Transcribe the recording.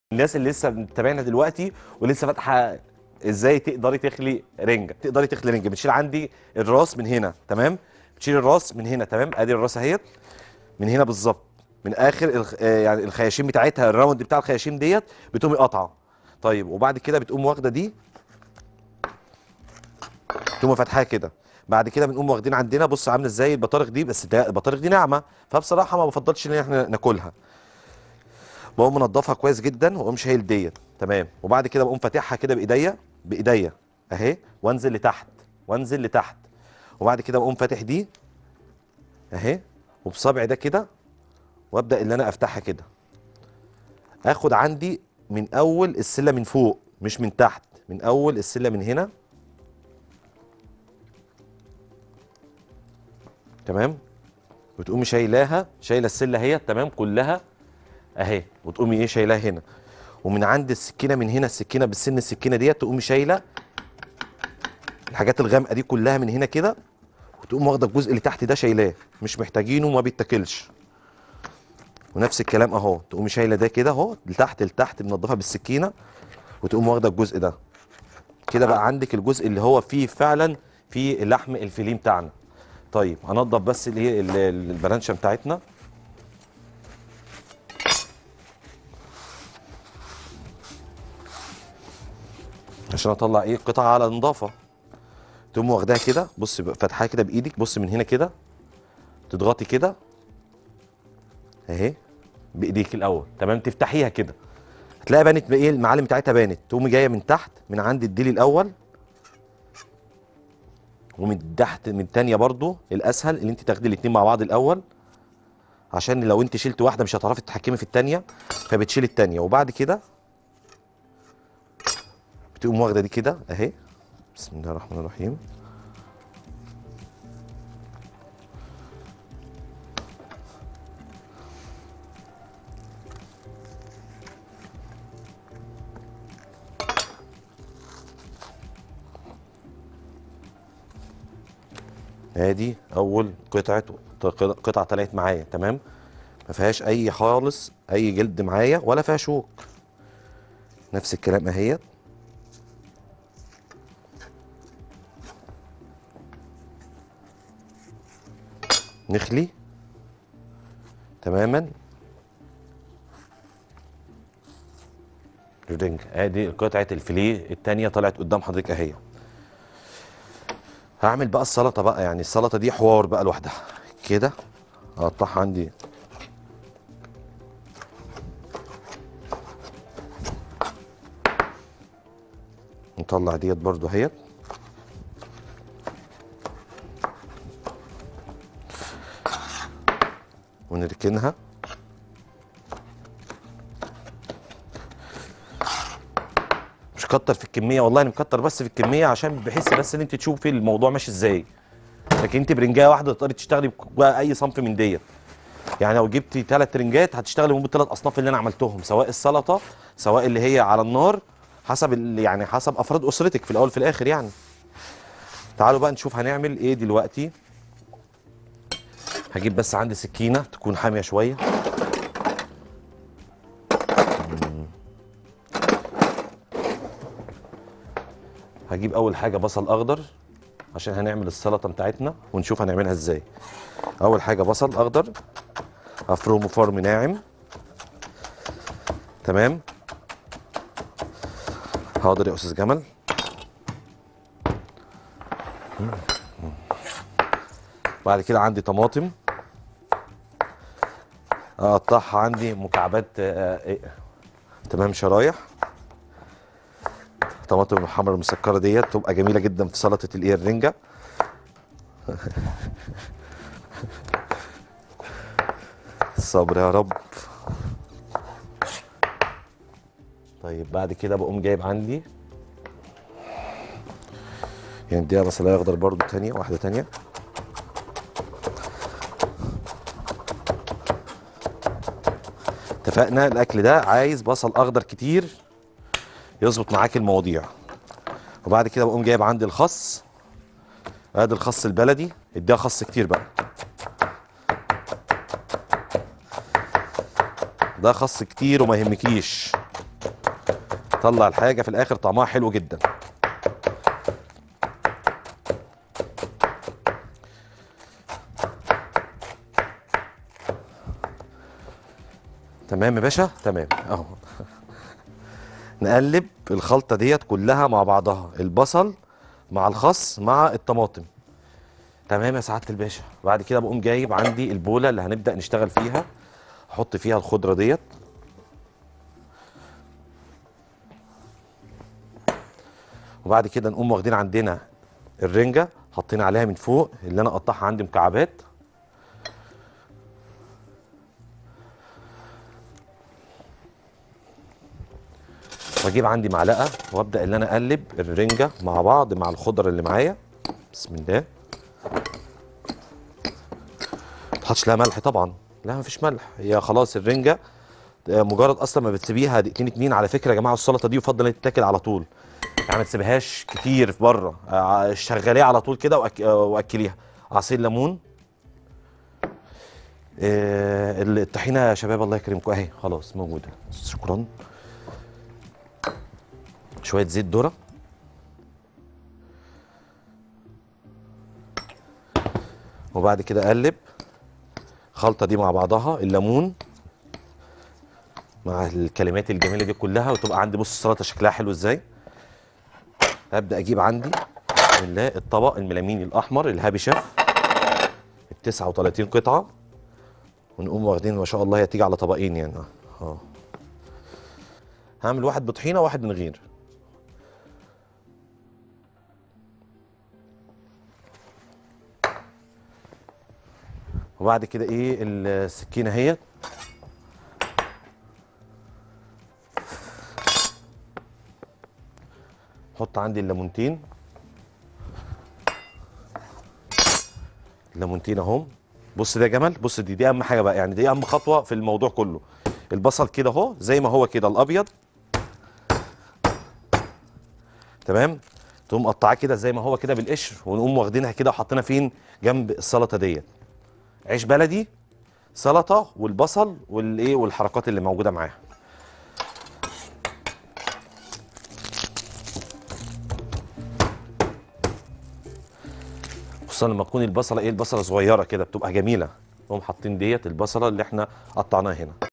الناس اللي لسه متابعينا دلوقتي ولسه فاتحه ازاي تقدري تخلي رنجه تقدري تخلي رنجه بتشيل عندي الراس من هنا تمام بتشيل الراس من هنا تمام ادي الراس اهيت من هنا بالظبط من اخر الخ... آه يعني الخياشيم بتاعتها الراوند بتاع الخياشيم ديت بتقومي قاطعه طيب وبعد كده بتقوم واخده دي تقوم فاتحاها كده بعد كده بنقوم واخدين عندنا بص عامله ازاي البطارخ دي بس ده البطارخ دي ناعمه فبصراحه ما بفضلش ان احنا ناكلها بقوم منضفها كويس جدا واقوم شايل ديت تمام وبعد كده بقوم فاتحها كده بايديا بايديا اهي وانزل لتحت وانزل لتحت وبعد كده بقوم فاتح دي اهي وبصبعي ده كده وابدا ان انا افتحها كده اخد عندي من اول السله من فوق مش من تحت من اول السله من هنا تمام وتقومي شايلاها شايله السله اهي تمام كلها اهي وتقومي ايه شايلاها هنا ومن عند السكينه من هنا السكينه بالسن السكينه ديت تقومي شايله الحاجات الغامقه دي كلها من هنا كده وتقوم واخده الجزء اللي تحت ده شايلاه مش محتاجينه وما بيتاكلش ونفس الكلام اهو تقومي شايله ده كده اهو لتحت لتحت منضفه بالسكينه وتقوم واخده الجزء ده كده بقى عندك الجزء اللي هو فيه فعلا فيه اللحم الفيليه بتاعنا طيب هنضف بس الايه ال- ال- البرانشه بتاعتنا عشان اطلع ايه قطعه على نظافه تقوم واخداها كده بص بقى فاتحاها كده بايدك بص من هنا كده تضغطي كده اهي بايديك الاول تمام تفتحيها كده هتلاقي بانت بقى ايه المعالم بتاعتها بانت تقومي جايه من تحت من عند الديل الاول ومن تحت من الثانيه برضو الاسهل ان انت تاخدي الاثنين مع بعض الاول عشان لو انت شلت واحده مش هتعرفي تتحكمي في الثانيه فبتشيلي الثانيه وبعد كده بتقوم واخده دي كده اهي بسم الله الرحمن الرحيم ادي اول قطعه قطعه طلعت معايا تمام ما فيهاش اي خالص اي جلد معايا ولا فيها شوك نفس الكلام اهيت نخلي تماما الرنج ادي قطعه الفيليه التانية طلعت قدام حضرتك اهي هعمل بقى السلطه بقى يعني السلطه دي حوار بقى لوحدها كده اقطعها عندي نطلع ديت برضو اهيت ونركنها مش كتر في الكميه والله انا مكتر بس في الكميه عشان بحس بس ان انت تشوفي الموضوع ماشي ازاي لكن انت برنجايه واحده تقدري تشتغلي بقى اي صنف من ديت يعني لو جبتي ثلاث رنجات هتشتغلي هم بالثلاث اصناف اللي انا عملتهم سواء السلطه سواء اللي هي على النار حسب ال- يعني حسب افراد اسرتك في الاول وفي الاخر يعني تعالوا بقى نشوف هنعمل ايه دلوقتي هجيب بس عندي سكينه تكون حاميه شويه مم. هجيب اول حاجه بصل اخضر عشان هنعمل السلطه بتاعتنا ونشوف هنعملها ازاي اول حاجه بصل اخضر افرمه فرم ناعم تمام حاضر يا استاذ جمل بعد كده عندي طماطم اقطعها عندي مكعبات آه، آه، تمام شرايح طماطم الحمرا المسكره ديت تبقى جميله جدا في سلطه الايه الرنجه الصبر يا رب طيب بعد كده بقوم جايب عندي يعني دي بصلايه اخضر برضو تانية واحده تانية اتفقنا الاكل ده عايز بصل اخضر كتير يظبط معاك المواضيع وبعد كده بقوم جايب عندي الخس ادي الخس البلدي اديها خس كتير بقى ده خس كتير وما يهمكيش طلع الحاجه في الاخر طعمها حلو جدا تمام يا باشا تمام اهو نقلب الخلطه ديت كلها مع بعضها البصل مع الخس مع الطماطم تمام يا سعاده الباشا بعد كده بقوم جايب عندي البوله اللي هنبدا نشتغل فيها احط فيها الخضره ديت وبعد كده نقوم واخدين عندنا الرنجه حاطين عليها من فوق اللي انا اقطعها عندي مكعبات واجيب عندي معلقه وابدا ان انا اقلب الرنجه مع بعض مع الخضر اللي معايا بسم الله تحطش لها ملح طبعا لا مفيش ملح هي خلاص الرنجه آه، مجرد اصلا ما بتسيبيها دقيقتين اتنين على فكره يا جماعه السلطه دي يفضل ان تتاكل على طول يعني ما تسيبهاش كتير في بره آه، شغليها على طول كده وأك... آه، واكليها عصير ليمون آه، الطحينه يا شباب الله يكرمكم اهي خلاص موجوده شكرا شويه زيت ذره وبعد كده اقلب الخلطه دي مع بعضها الليمون مع الكلمات الجميله دي كلها وتبقى عندي بص السلطه شكلها حلو ازاي هبدا اجيب عندي بسم الله الطبق الميلاميني الاحمر الهابي شيف ال 39 قطعه ونقوم واخدين ما شاء الله هي تيجي على طبقين يعني اه هعمل واحد بطحينه وواحد من غير وبعد كده ايه السكينه اهيت حط عندي الليمونتين الليمونتين اهم بص ده يا جمال بص دي دي اهم حاجه بقى يعني دي اهم خطوه في الموضوع كله البصل كده اهو زي ما هو كده الابيض تمام تقوم قطعاه كده زي ما هو كده بالقشر ونقوم واخدينها كده وحاطينها فين جنب السلطه ديت عيش بلدي سلطه والبصل والايه والحركات اللي موجوده معاها خصوصا لما تكون البصله ايه البصله صغيره كده بتبقى جميله نقوم حاطين ديت البصله اللي احنا قطعناها هنا